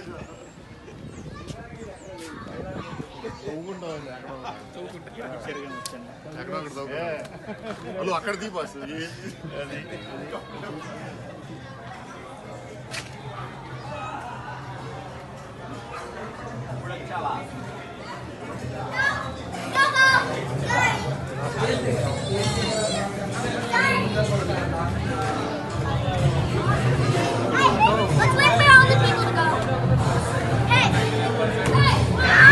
ఎక్కడ అక్కడ తవ్వుకుంటా. వాళ్ళు అక్కడ తీ bus Let's wait for all the people to go. Hey! Hey!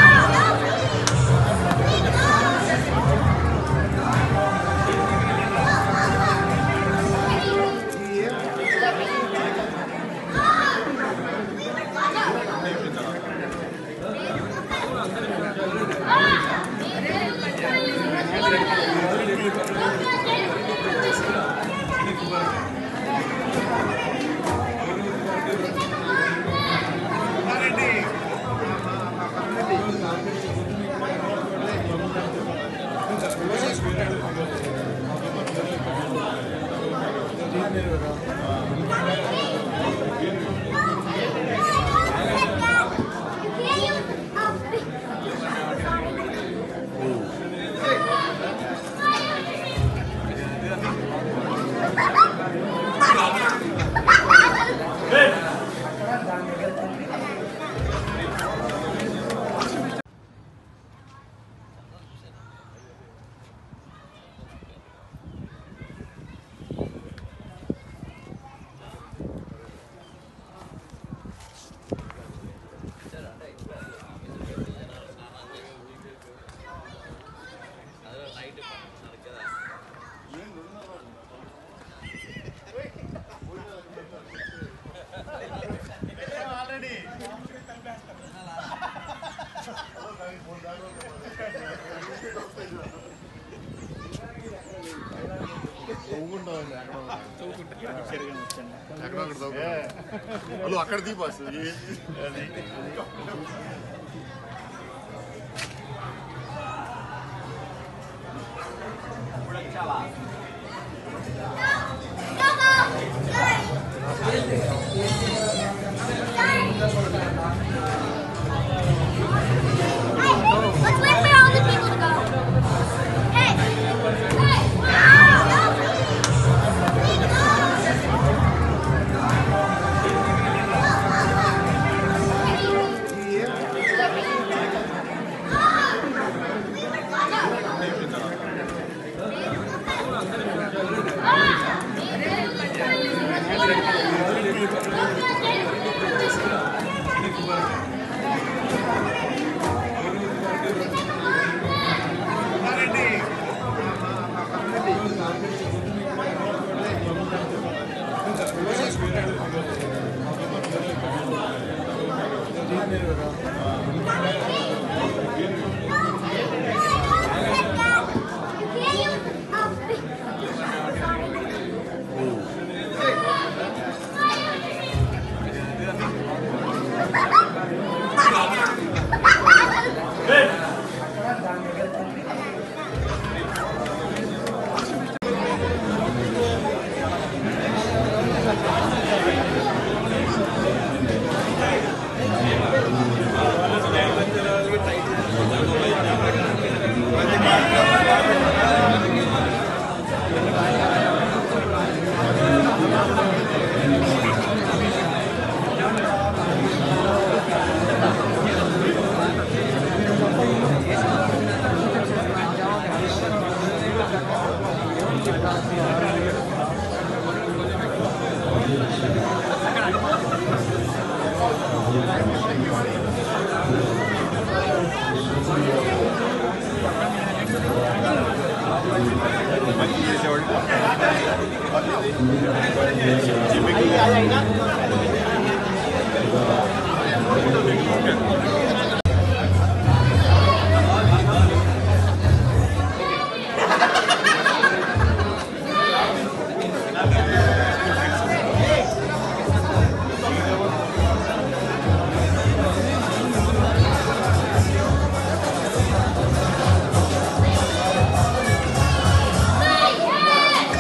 ఎక్కడ అక్కడ తవ్వుకుంటా. వాళ్ళు అక్కడ తీ bus Let's wait for all the people to go. Hey! Hey! Hey!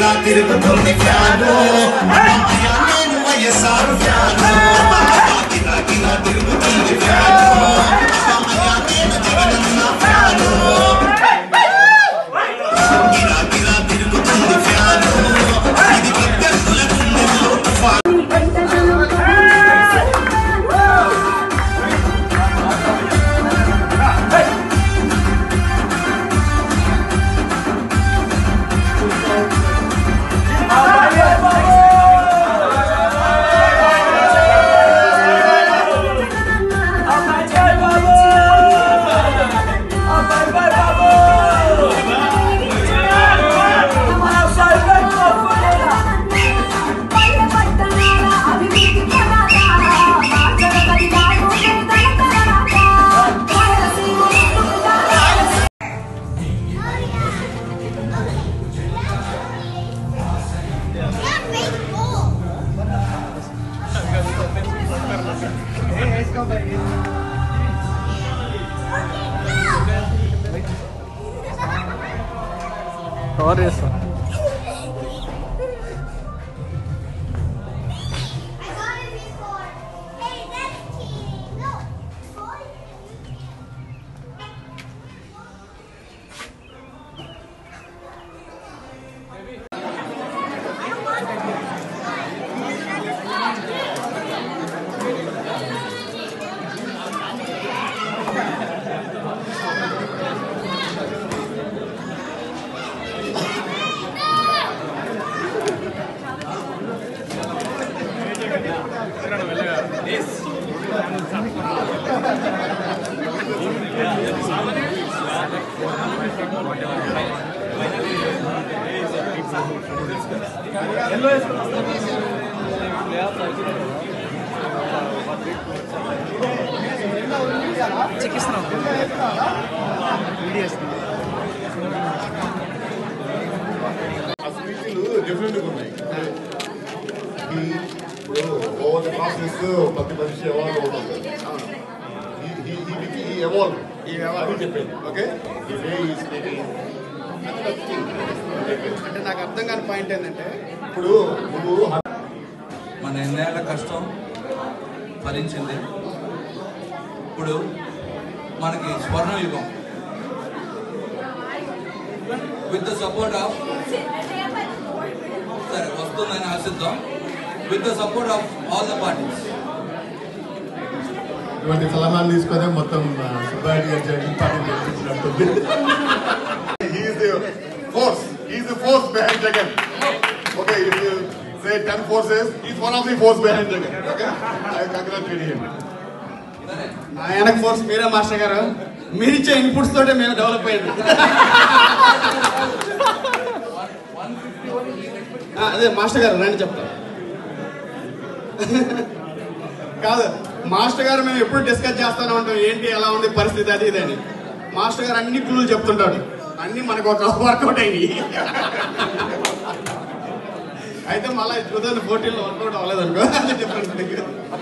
గిరా తిరుగుతుంది ఫ్యాను అయ్యా నేను వైఎస్ఆర్ ఫ్యాను గిరా గిరా తిరుగుతుంది ఫ్యాను అయ్యా నేను జగనన్న ఫ్యాను గిరా గిరా తిరుగుతుంది ఫ్యాను ఇది విద్యార్థుల గుండెల్లో తుఫాను కవర్ చేస్తా ఆ స్పీచ్లు డిఫరెంట్గా ఉన్నాయి ఈ ఇప్పుడు ఓవర్ ప్రాసెస్ ప్రతి మనిషి ఎవాల్వ్ అవుతుంది ఈ ఎవాల్వ్ ఈ అది చెప్పేది ఓకే ఈ వే ఈస్ అంటే నాకు అర్థం కాని పాయింట్ ఏంటంటే ఇప్పుడు నువ్వు మన ఎన్నేళ్ల కష్టం ఫలించింది ఇప్పుడు మనకి స్వర్ణయుగం విత్ ద సపోర్ట్ ఆఫ్ సరే వస్తుందని ఆశిద్దాం with the support of all the parties ఇటువంటి సలహాలు తీసుకొని మొత్తం సుబ్బారెడ్డి గారి జగన్ పార్టీ గెలిపించినట్టుంది he's the force he's the force behind Jagan okay if you say 10 forces is one of the force behind Jagan okay I congratulate him ఆయనకు force మీరే master garu మీరిచ్చే inputs తోటే మేము డెవలప్ అయ్యింది ఆ, అదే మాస్టర్ గారు రండి చెప్తాం కాదు మాస్టర్ గారు మేము ఎప్పుడు డిస్కస్ చేస్తానే ఉంటాం ఏంటి ఎలా ఉంది పరిస్థితి అది ఇది అని మాస్టర్ గారు అన్ని క్లూలు చెప్తుంటాడు అన్ని మనకు ఒక వర్కౌట్ అయినాయి అయితే మళ్ళీ టూ థౌసండ్ ఫోర్టీన్లో వర్కౌట్ అవ్వలేదు అనుకో అది డిఫరెంట్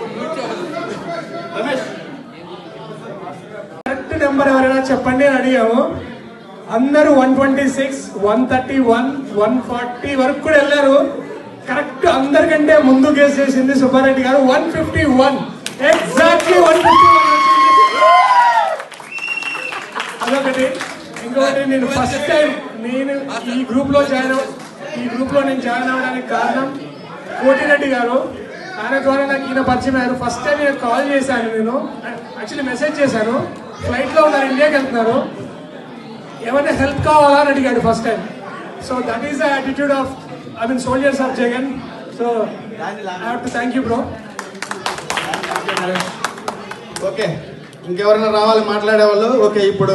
రమేష్ కరెక్ట్ నెంబర్ ఎవరైనా చెప్పండి అని అడిగాము అందరూ one twenty six one thirty one one forty వరకు కూడా వెళ్ళారు కరెక్ట్ అందరికంటే ముందు గేస్ చేసింది Subbareddy garu one fifty one exactly one fifty one అదొకటి ఇంకొకటి నేను ఫస్ట్ టైం నేను ఈ గ్రూప్ లో జాయిన్ అవ ఈ గ్రూప్ లో నేను జాయిన్ అవ్వడానికి కారణం కోటిరెడ్డి గారు ఆయన ద్వారా నాకు ఈయన పరిచయం అయ్యారు ఫస్ట్ టైం నేను కాల్ చేశాను నేను యాక్చువల్లీ మెసేజ్ చేశాను ఫ్లైట్ లో ఉన్నారు ఇండియాకి వెళ్తున్నారు ఏమైనా హెల్ప్ కావాలా అని అడిగాడు first time so that is the attitude of I mean soldiers of Jagan so I have to thank you bro okay ఇంకెవరైనా రావాలి మాట్లాడే వాళ్ళు ఓకే ఇప్పుడు